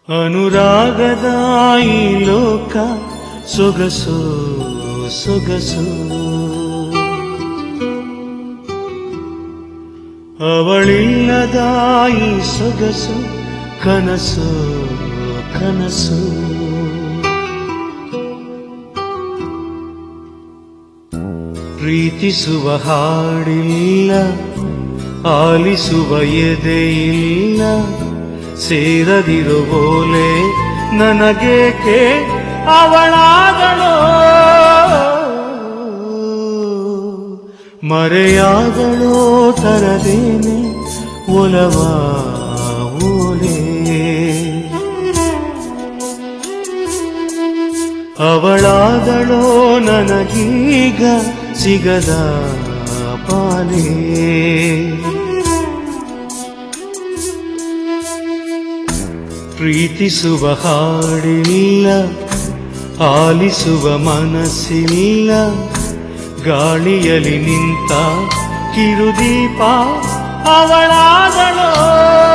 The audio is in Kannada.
ಅನುರಾಗದ ಈ ಲೋಕ ಸೊಗಸು ಸೊಗಸು ಅವಳಿಲ್ಲದ ಈ ಸೊಗಸು ಕನಸು ಕನಸು ಪ್ರೀತಿಸುವ ಹಾಡಿಲ್ಲ ಆಲಿಸುವ ಎದೆಯಿಲ್ಲ ಸೇರದಿರುವೋಲೆ ನನಗೇಕೆ ಅವಳಾದಳೋ ಮರೆಯಾದಳೋ ತರದೇನೆ ಒಲವ ಓಲೆ ಅವಳಾದಳೋ ನನಗೀಗ ಸಿಗದ ಪಾಲೇ ಪ್ರೀತಿಸುವ ಹಾಡಿಲ್ಲ ಆಲಿಸುವ ಮನಸ್ಸಿಲ್ಲ ಗಾಳಿಯಲ್ಲಿ ನಿಂತ ಕಿರುದೀಪ ಅವಳಾದಳೋ